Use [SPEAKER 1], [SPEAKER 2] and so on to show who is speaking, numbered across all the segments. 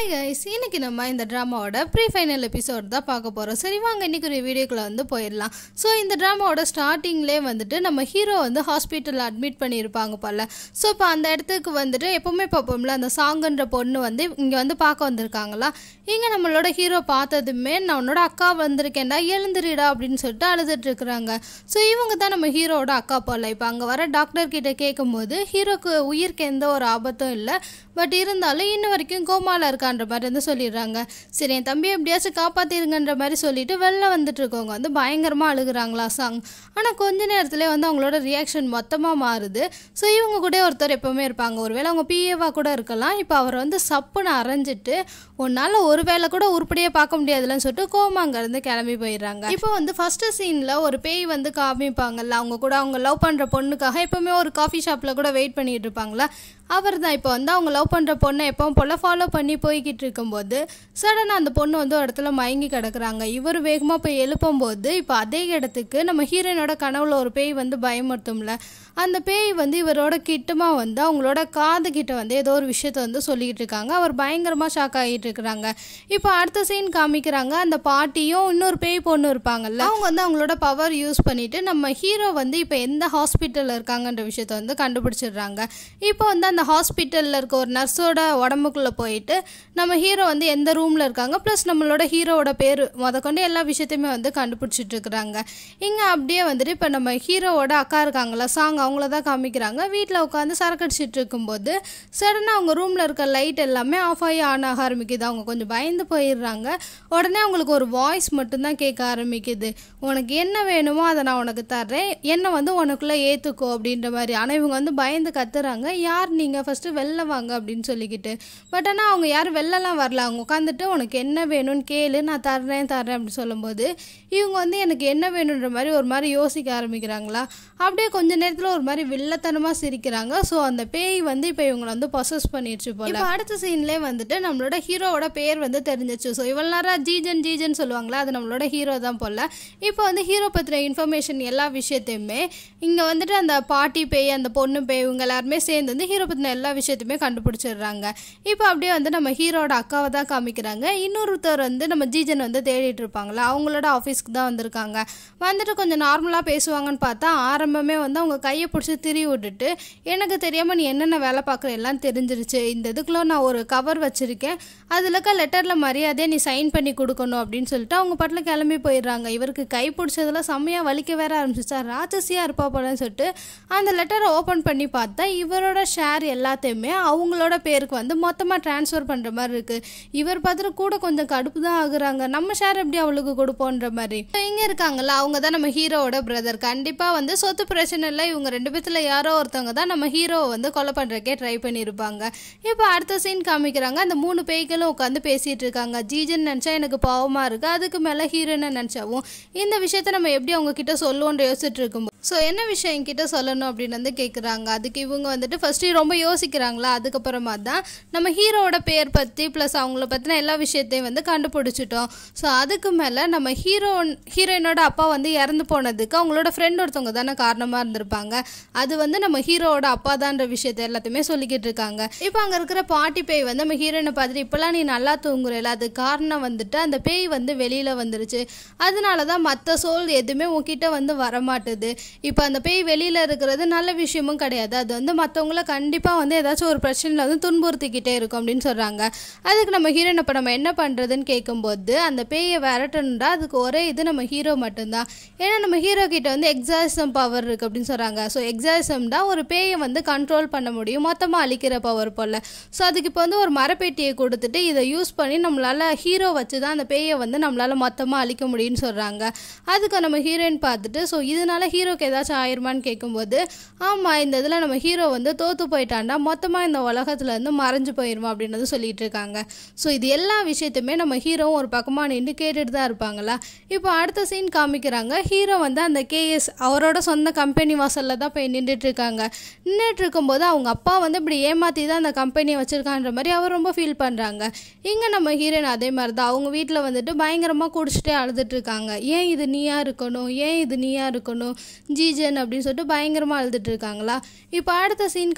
[SPEAKER 1] hi guys இன்னைக்கு நம்ம இந்த ட்ராமாவோட ப்ரீ ஃபைனல் எபிசோட் தான் பார்க்க போகிறோம் சரி வாங்க இன்னைக்கு ஒரு வீடியோக்குள்ளே வந்து போயிடலாம் ஸோ இந்த ட்ராமாவோட ஸ்டார்டிங்லேயே வந்துட்டு நம்ம ஹீரோ வந்து ஹாஸ்பிட்டலில் அட்மிட் பண்ணியிருப்பாங்க போல ஸோ இப்போ அந்த இடத்துக்கு வந்துட்டு எப்போவுமே பார்ப்போம்ல அந்த சாங்குன்ற பொண்ணு வந்து இங்கே வந்து பார்க்க வந்திருக்காங்களா இங்கே நம்மளோட ஹீரோ பார்த்ததுமே நான் உன்னோட அக்கா வந்திருக்கேன்டா எழுந்துருடா அப்படின்னு சொல்லிட்டு அழுதுட்டு இருக்கிறாங்க ஸோ இவங்க தான் நம்ம ஹீரோவோட அக்கா போல இப்போ அங்கே வர டாக்டர் கிட்ட கேட்கும்போது ஹீரோக்கு உயிருக்கு எந்த ஒரு ஆபத்தும் இல்லை பட் இருந்தாலும் இன்ன வரைக்கும் கோமால இருக்கான்ற மாதிரி வந்து சொல்லிடுறாங்க சரி என் தம்பி எப்படியாச்சும் காப்பாற்றிருங்கன்ற மாதிரி சொல்லிட்டு வெளில வந்துட்டு இருக்கவங்க வந்து பயங்கரமாக அழுகுறாங்களா சாங் ஆனால் கொஞ்ச நேரத்துலேயே வந்து அவங்களோட ரியாக்ஷன் மொத்தமாக மாறுது ஸோ இவங்க கூட ஒருத்தர் எப்போவுமே இருப்பாங்க ஒருவேளை அவங்க பிஏவா கூட இருக்கலாம் இப்போ அவர் வந்து சப்புன்னு அரைஞ்சிட்டு உன்னால் ஒரு வேளை கூட உருப்படியாக பார்க்க முடியாதுலன்னு சொல்லிட்டு கோமா அங்கேருந்து கிளம்பி போயிடுறாங்க இப்போ வந்து ஃபர்ஸ்ட் சீனில் ஒரு பேய் வந்து காமிப்பாங்கல்ல அவங்க கூட அவங்க லவ் பண்ணுற பொண்ணுக்காக எப்போவுமே ஒரு காஃபி ஷாப்பில் கூட வெயிட் பண்ணிட்டு இருப்பாங்களா அவர் தான் இப்போ வந்து அவங்க லவ் பண்ணுற பொண்ணை எப்பவும் போல் ஃபாலோ பண்ணி போய்கிட்டு இருக்கும்போது சடனாக அந்த பொண்ணு வந்து ஒரு இடத்துல மயங்கி கிடக்குறாங்க இவர் வேகமாக போய் எழுப்பும்போது இப்போ அதே இடத்துக்கு நம்ம ஹீரோயினோட கனவுல ஒரு பேய் வந்து பயமுறுத்தும்ல அந்த பேய் வந்து இவரோட கிட்டமா வந்து அவங்களோட காது கிட்ட வந்து ஏதோ ஒரு விஷயத்த வந்து சொல்லிக்கிட்டு இருக்காங்க அவர் பயங்கரமாக ஷாக் ஆகிட்டு இருக்கிறாங்க இப்போ அடுத்த சீன் காமிக்கிறாங்க அந்த பாட்டியும் இன்னொரு பேய் பொண்ணு இருப்பாங்கல்ல அவங்க வந்து அவங்களோட பவர் யூஸ் பண்ணிட்டு நம்ம ஹீரோ வந்து இப்போ எந்த ஹாஸ்பிட்டலில் இருக்காங்கன்ற விஷயத்த வந்து கண்டுபிடிச்சிடுறாங்க இப்போ வந்து அந்த ஹாஸ்பிட்டலில் இருக்க ஒரு நர்ஸோட உடம்புக்குள்ளே போயிட்டு நம்ம ஹீரோ வந்து எந்த ரூமில் இருக்காங்க ப்ளஸ் நம்மளோட ஹீரோவோட பேர் முதற்கொண்டு எல்லா விஷயத்தையுமே வந்து கண்டுபிடிச்சிட்டு இருக்கிறாங்க இங்கே அப்படியே வந்துட்டு இப்போ நம்ம ஹீரோவோட அக்கா இருக்காங்களா சாங் அவங்கள தான் காமிக்கிறாங்க வீட்டில் உட்காந்து சரக்கு அடிச்சிட்டு இருக்கும்போது சடனாக அவங்க ரூமில் இருக்க லைட் எல்லாமே ஆஃப் ஆகி ஆன் ஆக ஆரம்பிக்குது அவங்க கொஞ்சம் பயந்து போயிடுறாங்க உடனே அவங்களுக்கு ஒரு வாய்ஸ் மட்டும்தான் கேட்க ஆரம்பிக்குது உனக்கு என்ன வேணுமோ அதை நான் உனக்கு தர்றேன் என்னை வந்து உனக்குள்ளே ஏற்றுக்கோ அப்படின்ற மாதிரி ஆனால் இவங்க வந்து பயந்து கத்துறாங்க யார் நீங்கள் ஃபஸ்ட்டு வெளில வாங்க அப்படின்னு சொல்லிக்கிட்டு பட் ஆனால் அவங்க யாரும் வெளிலலாம் வரல அவங்க உட்காந்துட்டு உனக்கு என்ன வேணும்னு கேளு நான் தர்றேன் தர்றேன் அப்படின்னு சொல்லும்போது இவங்க வந்து எனக்கு என்ன வேணுன்ற மாதிரி ஒரு மாதிரி யோசிக்க ஆரம்பிக்கிறாங்களா அப்படியே கொஞ்ச நேரத்தில் ஒரு மாதிரி வில்லத்தனமாக சிரிக்கிறாங்க ஸோ அந்த பேய் வந்து இப்போ இவங்களை வந்து பொசஸ் பண்ணிடுச்சு போல இப்போ அடுத்த சீன்லேயே வந்துட்டு நம்மளோட ஹீரோவோட பேர் வந்து தெரிஞ்சிச்சு ஸோ இவ்வளோ நேரம் ஜீஜன் ஜீஜன் சொல்லுவாங்களா அது நம்மளோட ஹீரோ தான் போல இப்போ வந்து ஹீரோ பற்றின இன்ஃபர்மேஷன் எல்லா விஷயத்தையுமே இங்கே வந்துட்டு அந்த பாட்டி பேய் அந்த பொண்ணு பேய் இவங்க எல்லாருமே சேர்ந்து வந்து ஹீரோ பற்றின எல்லா விஷயத்தையுமே கண்டுபிடிச்சிடுறாங்க இப்போ அப்படியே வந்து நம்ம ஹீரோட அக்காவை தான் காமிக்கிறாங்க இன்னொருத்தர் வந்து நம்ம ஜீஜன் வந்து தேடிட்டு இருப்பாங்களா அவங்களோட ஆஃபீஸ்க்கு தான் வந்திருக்காங்க வந்துட்டு கொஞ்சம் நார்மலாக பேசுவாங்கன்னு பார்த்தா ஆரம்பமே வந்து அவங்க கையை பிடிச்சி திரி விட்டுட்டு எனக்கு தெரியாமல் நீ என்னென்ன வேலை பார்க்குற எல்லாம் தெரிஞ்சிருச்சு இந்த இதுக்குள்ள நான் ஒரு கவர் வச்சுருக்கேன் அதில் இருக்க லெட்டரில் மரியாதையை நீ சைன் பண்ணி கொடுக்கணும் அப்படின்னு சொல்லிட்டு அவங்க பாட்டில் கிளம்பி போயிடுறாங்க இவருக்கு கை பிடிச்சதுல செம்மையாக வலிக்க வேற ஆரம்பிச்சிச்சா ராட்சசியாக இருப்பா போலன்னு சொல்லிட்டு அந்த லெட்டரை ஓப்பன் பண்ணி பார்த்தா இவரோட ஷேர் எல்லாத்தையுமே அவங்களோட பேருக்கு வந்து மொத்தமாக ட்ரான்ஸ்ஃபர் பண்ணுற மாதிரி இருக்குது இவர் பார்த்துட்டு கூட கொஞ்சம் கடுப்பு தான் ஆகுறாங்க நம்ம ஷேர் எப்படி அவளுக்கு கொடுப்போன்ற மாதிரி இங்கே இருக்காங்கல்ல அவங்க தான் நம்ம ஹீரோவோட பிரதர் கண்டிப்பாக வந்து சொத்து பிரச்சனை இல்லை இவங்க ரெண்டு பேத்துல யாரோ ஒருத்தவங்க தான் நம்ம ஹீரோவை வந்து கொலை பண்ணுறக்கே ட்ரை பண்ணியிருப்பாங்க இப்போ அடுத்த சீன் காமிக்கிறாங்க அந்த மூணு பேய்களும் உட்காந்து பேசிகிட்டு இருக்காங்க ஜீஜன் நினச்சா எனக்கு பாவமாக இருக்குது அதுக்கு மேலே ஹீரோயினை நினச்சாவும் இந்த விஷயத்த நம்ம எப்படி அவங்க கிட்ட சொல்லுவோன்ற யோசிச்சுட்டு இருக்கும்போது ஸோ என்ன விஷயம் என்கிட்ட சொல்லணும் அப்படின்னு வந்து கேட்குறாங்க அதுக்கு இவங்க வந்துட்டு ஃபஸ்ட்டு ரொம்ப யோசிக்கிறாங்களா அதுக்கப்புறமா தான் நம்ம ஹீரோவோட பேர் பற்றி ப்ளஸ் அவங்கள பற்றின எல்லா விஷயத்தையும் வந்து கண்டுபிடிச்சிட்டோம் ஸோ அதுக்கு மேலே நம்ம ஹீரோ ஹீரோயினோட அப்பா வந்து இறந்து போனதுக்கு அவங்களோட ஃப்ரெண்ட் ஒருத்தவங்க தானே காரணமாக இருந்திருப்பாங்க அது வந்து நம்ம ஹீரோவோட அப்பா தான்ற விஷயத்த எல்லாத்தையுமே சொல்லிக்கிட்டு இருக்காங்க இப்போ அங்கே இருக்கிற பாட்டி பேய் வந்து நம்ம ஹீரோயினை பார்த்துட்டு இப்போலாம் நீ நல்லா தூங்குறல அது காரணம் வந்துட்டு அந்த பேய் வந்து வெளியில் வந்துருச்சு அதனால தான் மற்ற சோல் எதுவுமே உன்கிட்ட வந்து வரமாட்டுது இப்போ அந்த பேய் வெளியில் இருக்கிறது நல்ல விஷயமும் கிடையாது அது வந்து மற்றவங்கள கண்டிப்பாக வந்து ஏதாச்சும் ஒரு பிரச்சனையில் வந்து துன்புறுத்திக்கிட்டே இருக்கும் அப்படின்னு சொல்கிறாங்க அதுக்கு நம்ம ஹீரோயின் இப்போ நம்ம என்ன பண்ணுறதுன்னு கேட்கும்போது அந்த பேயை விரட்டணுன்றா அதுக்கு ஒரே இது நம்ம ஹீரோ மட்டும்தான் ஏன்னா நம்ம ஹீரோ கிட்ட வந்து எக்ஸாசம் பவர் இருக்குது அப்படின்னு சொல்கிறாங்க ஸோ எக்ஸாசம் தான் ஒரு பேயை வந்து கண்ட்ரோல் பண்ண முடியும் மொத்தமாக அழிக்கிற பவர் போல் ஸோ அதுக்கு இப்போ வந்து ஒரு மரப்பெட்டியை கொடுத்துட்டு இதை யூஸ் பண்ணி நம்மளால் ஹீரோ வச்சு தான் அந்த பேயை வந்து நம்மளால் மொத்தமாக அழிக்க முடியும்னு சொல்கிறாங்க அதுக்கு நம்ம ஹீரோயின் பார்த்துட்டு ஸோ இதனால ஹீரோக்கு ஏதாச்சும் ஆயிருமான்னு கேட்கும்போது ஆமாம் இந்த இதில் நம்ம ஹீரோ வந்து தோற்று போயிட்டாண்டா மொத்தமாக இந்த உலகத்தில் இருந்து மறைஞ்சு போயிடுமா அப்படின்றது சொல்லிட்டு இருக்காங்க ஸோ இது எல்லா விஷயத்தையுமே நம்ம ஹீரோவும் ஒரு பக்கமாக நின்று கேட்டுட்டு தான் இருப்பாங்களா இப்போ அடுத்த சீன் காமிக்கிறாங்க ஹீரோ வந்து அந்த கேஎஸ் அவரோட சொந்த கம்பெனி வாசலில் தான் போய் நின்றுட்டு இருக்காங்க நின்றுட்டு இருக்கும்போது அவங்க அப்பா வந்து இப்படி ஏமாற்றி தான் அந்த கம்பெனியை வச்சுருக்கான்ற மாதிரி அவர் ரொம்ப ஃபீல் பண்ணுறாங்க இங்கே நம்ம ஹீரோயின் அதே மாதிரி தான் அவங்க வீட்டில் வந்துட்டு பயங்கரமாக குடிச்சிட்டே அழுதுட்டு இருக்காங்க ஏன் இது நீயா இருக்கணும் ஏன் இது நீயா இருக்கணும் ஜீஜன் அப்படின்னு சொல்லிட்டு பயங்கரமாக அழுதுட்டு இருக்காங்களா இப்போ அடுத்த சீன் காமிக்கிறாங்க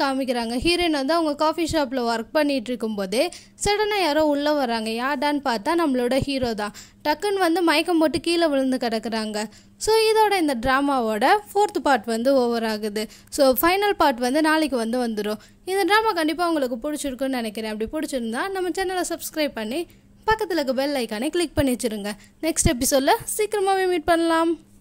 [SPEAKER 1] காட்டுறாங்க ஹீரோயின் வந்து அவங்க காஃபி ஷாப்பில் ஒர்க் பண்ணிட்டு இருக்கும்போதே சடனாக யாரோ உள்ளே வராங்க யார்டான்னு பார்த்தா நம்மளோட ஹீரோ தான் டக்குன்னு வந்து மயக்கம் போட்டு கீழே விழுந்து கிடக்குறாங்க ஸோ இதோட இந்த ட்ராமாவோட ஃபோர்த் பார்ட் வந்து ஓவர் ஆகுது ஸோ ஃபைனல் பார்ட் வந்து நாளைக்கு வந்து வந்துடும் இந்த ட்ராமா கண்டிப்பாக உங்களுக்கு பிடிச்சிருக்குன்னு நினைக்கிறேன் அப்படி பிடிச்சிருந்தா நம்ம சேனலை சப்ஸ்கிரைப் பண்ணி பக்கத்தில் இருக்க பெல் ஐக்கானே கிளிக் பண்ணி வச்சுருங்க நெக்ஸ்ட் எபிசோடில் சீக்கிரமாகவே மீட் பண்ணலாம்